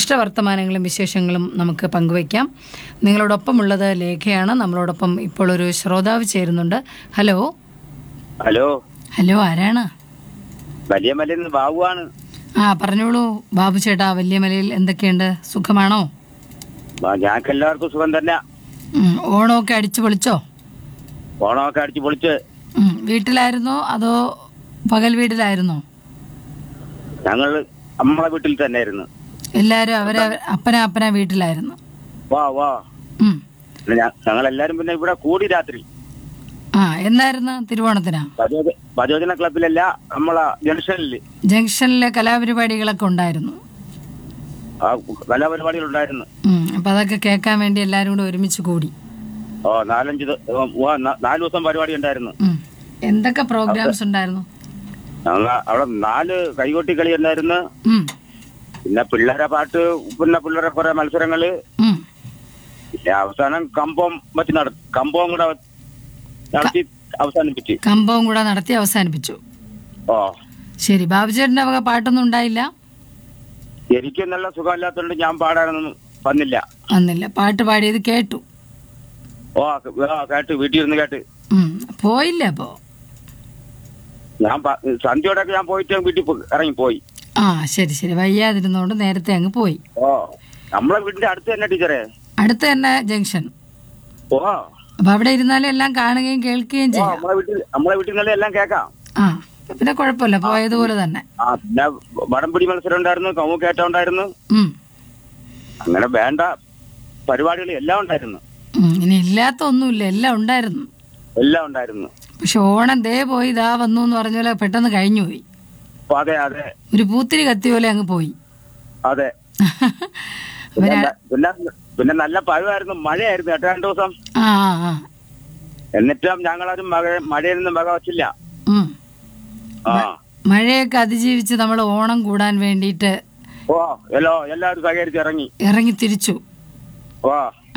ഇഷ്ടവർത്തമാനങ്ങളും വിശേഷങ്ങളും നമുക്ക് പങ്കുവയ്ക്കാം നിങ്ങളോടൊപ്പമുള്ളത് ലേഖയാണ് നമ്മളോടൊപ്പം ഇപ്പോൾ ഒരു ശ്രോതാവ് ചേരുന്നുണ്ട് ഹലോ ഹലോ ഹലോ ആരാണ് വലിയ മലയിൽ ബാബുവാണ് ആ പറഞ്ഞോളൂ ബാബു ചേട്ടാ വല്യമലയിൽ എന്തൊക്കെയുണ്ട് സുഖമാണോ ബാ- ഞങ്ങൾക്ക് എല്ലാവർക്കും സുഖം തന്നെ ഉം, ഓണമൊക്കെ അടിച്ചു പൊളിച്ചോ ഓണമൊക്കെ അടിച്ചു പൊളിച്ച് ഉം, വീട്ടിലായിരുന്നോ അതോ പകൽ വീട്ടിലായിരുന്നോ ഞങ്ങൾ നമ്മളെ വീട്ടിൽ തന്നെ ആയിരുന്നു എല്ലാവരും അവരെ അപ്പന അപ്പന വീട്ടിലായിരുന്നു വാ വാ ഉം. ഞങ്ങൾ എല്ലാരും പിന്നെ ഇവിടെ കൂടി രാത്രി ആ എന്നായിരുന്നു തിരുവോണത്തിനാ ഭജോജ- ഭജോജന ക്ലബിലല്ല നമ്മളെ ജംഗ്ഷനിൽ ജംഗ്ഷനിലെ കലാപരിപാടികളൊക്കെ ഉണ്ടായിരുന്നു ആ കലാപരിപാടികളുണ്ടായിരുന്നു ഉം, അപ്പൊ അതൊക്കെ കേൾക്കാൻ വേണ്ടി എല്ലാവരും കൂടെ ഒരുമിച്ച് കൂടി ഓ നാലഞ്ച് ദി- ഓ, ഓ, ന- നാല് ദിവസം പരിപാടി ഉണ്ടായിരുന്നു ഉം. എന്തൊക്കെ പ്രോഗ്രാംസ് ഉണ്ടായിരുന്നു ഞങ്ങൾ അവിടെ നാല് കൈകൊട്ടി കളി ഉണ്ടായിരുന്നു ഉം, പിന്നെ പിള്ളേരെ പാട്ട് പിന്നെ പിള്ളേരെ കുറെ മത്സരങ്ങള് ഉം. പിന്നെ അവസാനം കമ്പം വെച്ച് നട കമ്പവും കൂടെ നടത്തി അവസാനിപ്പിച്ച് കമ്പവും കൂടെ നടത്തി അവസാനിപ്പിച്ചു ഓ ശരി ബാബുചേട്ടന്റെ വക പാട്ടൊന്നും ഉണ്ടായില്ല എനിക്ക് നല്ല സുഖമില്ലാത്തോണ്ട് ഞാൻ പാടാനൊന്നും വന്നില്ല വന്നില്ല പാട്ട് പാടിയത് കേട്ടു ഓ ആ, കേട്ട് വീട്ടിൽ ഇരുന്ന് കേട്ട് ഉം, പോയില്ല അപ്പോ ഞാൻ പ- സന്ധ്യയോടൊക്കെ ഞാൻ പോയിട്ട് വീട്ടിൽ പോ- ഇറങ്ങിപ്പോയി ആ ശരി ശരി വയ്യാതിരുന്നോണ്ട് നേരത്തെ അങ്ങ് പോയി ഓ നമ്മളെ വീടിന്റെ അടുത്ത് തന്നെ ടീച്ചറെ അടുത്ത് തന്നെ ജംഗ്ഷൻ ഓ അപ്പൊ അവിടെ ഇരുന്നാലും എല്ലാം കാണുകയും കേൾക്കുകയും ഓ, ചെയ്യാം നമ്മളെ വീട്ടിൽ നമ്മളെ വീട്ടിൽ നിന്നെല്ലാം എല്ലാം കേക്കാം ആ പിന്നെ കുഴപ്പമില്ല പോയതുപോലെ തന്നെ ആ പിന്നെ വടംപിടി മത്സരം ഉണ്ടായിരുന്നു കമുക്കേറ്റ ഉണ്ടായിരുന്നു ഉം. അങ്ങനെ വേണ്ട പരിപാടികൾ എല്ലാം ഉണ്ടായിരുന്നു ഉം, ഇനി ഇല്ലാത്ത ഒന്നുമില്ല എല്ലാം ഉണ്ടായിരുന്നു എല്ലാം ഉണ്ടായിരുന്നു പക്ഷെ ഓണം ദേ പോയി ഇതാ വന്നു എന്ന് പറഞ്ഞ പോലെ പെട്ടെന്ന് കഴിഞ്ഞു പോയി അപ്പൊ അതെ അതെ ഒരു പൂത്തിരി കത്തി പോലെ അങ്ങ് പോയി അതെ അവര് പിന്നെ പിന്നെ പിന്നെ നല്ല പഴമായിരുന്നു മഴയായിരുന്നു എട്ട് രണ്ട് ദിവസം ആ ആ ആ എന്നിട്ടും ഞങ്ങളാരും മഴ മഴയിൽ നിന്ന് വക വച്ചില്ല ഉം. ആ മഴയൊക്കെ അതിജീവിച്ച് നമ്മൾ ഓണം കൂടാൻ വേണ്ടിയിട്ട് ഓ എല്ലോ എല്ലാവരും സഹകരിച്ച് ഇറങ്ങി ഇറങ്ങി തിരിച്ചു ഓ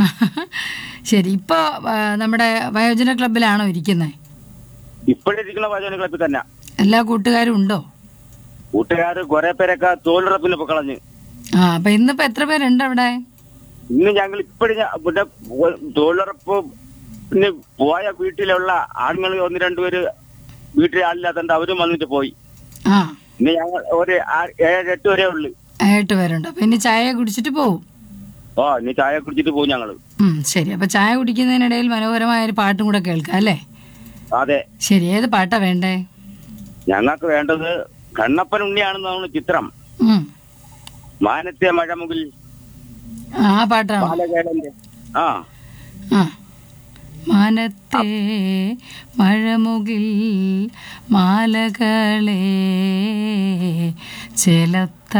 ശരി ഇപ്പൊ ആ, നമ്മുടെ വയോജന ക്ലബിലാണോ ഇരിക്കുന്നത് ഇപ്പോഴിരിക്കുന്ന ഭജന ക്ലബിൽ തന്നെ എല്ലാ കൂട്ടുകാരും ഉണ്ടോ കൂട്ടുകാർ കുറെ പേരൊക്കെ തൊഴിലുറപ്പിന് ഇപ്പൊ കളഞ്ഞ് ആ അപ്പൊ ഇന്നിപ്പോ എത്ര പേരുണ്ട് അവിടെ ഇന്ന് ഞങ്ങൾ ഇപ്പോഴും പിന്നെ ഒ- തൊഴിലുറപ്പ് പിന്നെ പോയ വീട്ടിലുള്ള ആണുങ്ങൾ ഒന്ന് രണ്ടുപേര് വീട്ടിൽ ആളില്ലാത്തതുകൊണ്ട് അവരും വന്നിട്ട് പോയി ആ ഇന്ന് ഞങ്ങൾ ഒരു ആ- ഏഴ് എട്ട് വരെ ഉള്ളു എട്ട് പേരുണ്ട് അപ്പൊ ഇനി ചായ കുടിച്ചിട്ട് പോവും ഓ ഇനി ചായ കുടിച്ചിട്ട് പോകും ഞങ്ങള് ഉം ശരി അപ്പൊ ചായ കുടിക്കുന്നതിനിടയിൽ മനോഹരമായ ഒരു പാട്ടും കൂടെ കേൾക്കാം അല്ലേ അതെ ശരി ഏത് പാട്ടാ വേണ്ടേ ഞങ്ങൾക്ക് വേണ്ടത് കണ്ണപ്പൻ ഉണ്ണിയാണെന്നാണ് ചിത്രം ഉം മാനത്തെ മഴമുകിൽ ആ പാട്ടാണോ ബാലകേളന്റെ ആ ആ മാനത്തെ മഴമുകിൽ മാലകളെ ചെലത്ത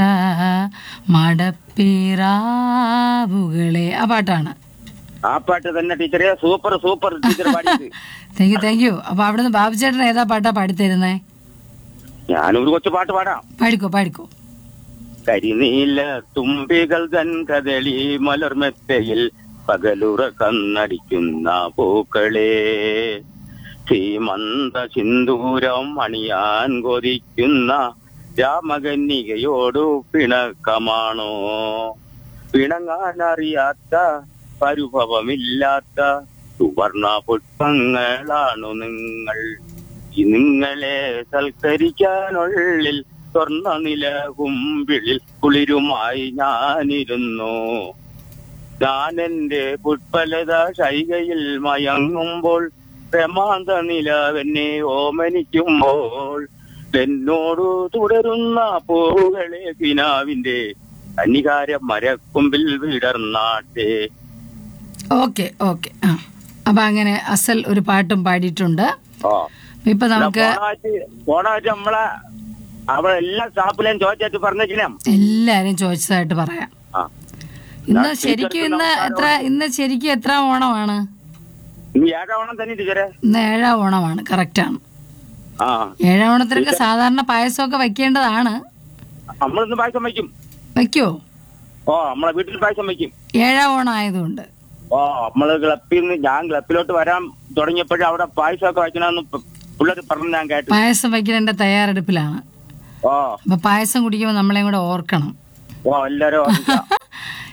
മടപ്പിറാവുകളെ ആ പാട്ടാണ് ആ പാട്ട് തന്നെ ടീച്ചറെ സൂപ്പർ സൂപ്പർ ടീച്ചർ പാടിയത് താങ്ക് യു താങ്ക് യു അപ്പൊ അവിടുന്ന് ബാബുചേട്ടൻ ഏതാ പാട്ടാ പാടിത്തരുന്നേ ഞാനൊരു കൊച്ചു പാട്ട് പാടാം പാടിക്കോ പാടിക്കോ കരിനീല തുമ്പികൾ തൻ കദളി മലർമെത്തയിൽ പകലുറ കണ്ണടിക്കുന്ന പൂക്കളെ ശ്രീമന്ത സിന്ദൂരം അണിയാൻ കൊതിക്കുന്ന രാമകന്യകയോടു പിണക്കമാണോ പിണങ്ങാൻ അറിയാത്ത പരിഭവമില്ലാത്ത സുവർണ പുഷ്പങ്ങളാണു നിങ്ങൾ ഈ നിങ്ങളെ സൽക്കരിക്കാനുള്ളിൽ സ്വർണ്ണ നിലകുമ്പിളിൽ കുളിരുമായി ഞാനിരുന്നു ഞാൻ എന്റെ പുഷ്പലത ശൈകയിൽ മയങ്ങുമ്പോൾ പ്രമാന്ത നിലവെന്നെ ഓമനിക്കുമ്പോൾ എന്നോടു തുടരുന്ന പൂകളെ കിനാവിന്റെ അനികാര മരക്കൊമ്പിൽ വിടർന്നാട്ടെ ഓക്കെ ഓക്കെ ആ അപ്പൊ അങ്ങനെ അസൽ ഒരു പാട്ടും പാടിയിട്ടുണ്ട് ആ ഇപ്പൊ നമുക്ക് ഓണായിട്ട് ഓണായിട്ട് നമ്മളെ അവിടെ എല്ലാ സ്റ്റാഫിലെയും ചോദിച്ചിട്ട് പറഞ്ഞേക്കണം എല്ലാരും ചോദിച്ചതായിട്ട് പറയാം ആ ഇന്ന് ശരിക്കും ഇന്ന് എത്ര ഇന്ന് ശരിക്കും എത്ര ഓണമാണ് ഇനി ഏഴാം ഓണം തന്നെ ടീച്ചറെ ഇന്ന് ഏഴാം ഓണമാണ് കറക്റ്റ് ആണ് ആ ഏഴാം ഓണത്തിനൊക്കെ സാധാരണ പായസമൊക്കെ വെക്കേണ്ടതാണ് നമ്മളിന്ന് പായസം വയ്ക്കും വെക്കുവോ ഓ നമ്മളെ വീട്ടിൽ പായസം വയ്ക്കും ഏഴാം ഓണം ആയതുകൊണ്ട് ഓ നമ്മള് ക്ലബിൽ നിന്ന് ഞാൻ ക്ലബിലോട്ട് വരാൻ തുടങ്ങിയപ്പോഴും അവിടെ പായസമൊക്കെ വയ്ക്കണമെന്ന് പിള്ളേർ പറഞ്ഞു ഞാൻ കേട്ടു പായസം വയ്ക്കുന്നതിന്റെ തയ്യാറെടുപ്പിലാണ് ഓ അപ്പൊ പായസം കുടിക്കുമ്പോൾ നമ്മളെയും കൂടെ ഓർക്കണം ഓ എല്ലാരും ഓർമ്മിക്കാം.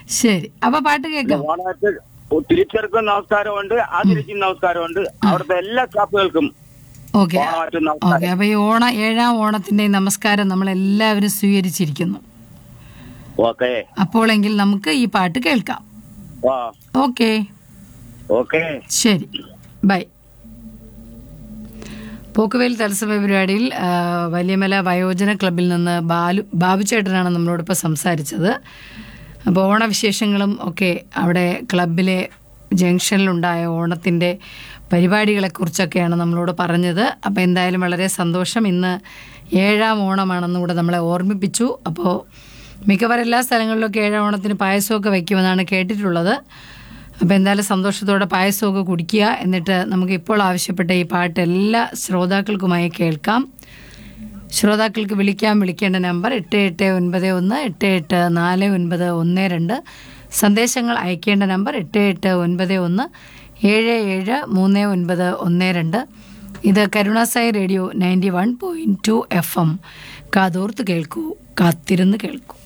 ശരി അപ്പൊ പാട്ട് കേൾക്കാം ഓണായിട്ട് തിരിച്ചെടുക്കും നമസ്കാരമുണ്ട് ആ തിരിച്ചും നമസ്കാരമുണ്ട് അവിടുത്തെ എല്ലാ സ്റ്റാഫുകൾക്കും ഓക്കെ ഓണമായിട്ട് നമസ്കാരം ഓക്കെ അപ്പൊ ഈ ഓണ ഏഴാം ഓണത്തിന്റെ ഈ നമസ്കാരം നമ്മൾ എല്ലാവരും സ്വീകരിച്ചിരിക്കുന്നു ഓക്കെ അപ്പോളെങ്കിൽ നമുക്ക് ഈ പാട്ട് കേൾക്കാം ആ ഓക്കെ ഓക്കെ ശരി ബൈ പോക്കുവേൽ തത്സമയ പരിപാടിയിൽ ആ, വലിയമല വയോജന ക്ലബിൽ നിന്ന് ബാലു ബാബുചേട്ടനാണ് നമ്മളോടൊപ്പം സംസാരിച്ചത് അപ്പോൾ ഓണവിശേഷങ്ങളും ഒക്കെ അവിടെ ക്ലബിലെ ജംഗ്ഷനിലുണ്ടായ ഓണത്തിൻ്റെ പരിപാടികളെക്കുറിച്ചൊക്കെയാണ് നമ്മളോട് പറഞ്ഞത് അപ്പോൾ എന്തായാലും വളരെ സന്തോഷം ഇന്ന് ഏഴാം ഓണമാണെന്ന് കൂടെ നമ്മളെ ഓർമ്മിപ്പിച്ചു അപ്പോൾ മിക്കവാറും എല്ലാ സ്ഥലങ്ങളിലൊക്കെ ഏഴാം ഓണത്തിന് പായസമൊക്കെ വയ്ക്കുമെന്നാണ് കേട്ടിട്ടുള്ളത് അപ്പോൾ എന്തായാലും സന്തോഷത്തോടെ പായസമൊക്കെ കുടിക്കുക എന്നിട്ട് നമുക്ക് ഇപ്പോൾ ആവശ്യപ്പെട്ട ഈ പാട്ട് എല്ലാ ശ്രോതാക്കൾക്കുമായി കേൾക്കാം ശ്രോതാക്കൾക്ക് വിളിക്കാൻ വിളിക്കേണ്ട നമ്പർ എട്ട് എട്ട് ഒൻപത് ഒന്ന് എട്ട് എട്ട് നാല് ഒൻപത് ഒന്ന് രണ്ട് സന്ദേശങ്ങൾ അയക്കേണ്ട നമ്പർ എട്ട് എട്ട് ഒൻപത് ഒന്ന് ഏഴ് ഏഴ് മൂന്ന് ഒൻപത് ഒന്ന് രണ്ട് ഇത് കരുണാസായി radio ninety one point two FM എം കാതോർത്ത് കേൾക്കൂ കാത്തിരുന്ന് കേൾക്കൂ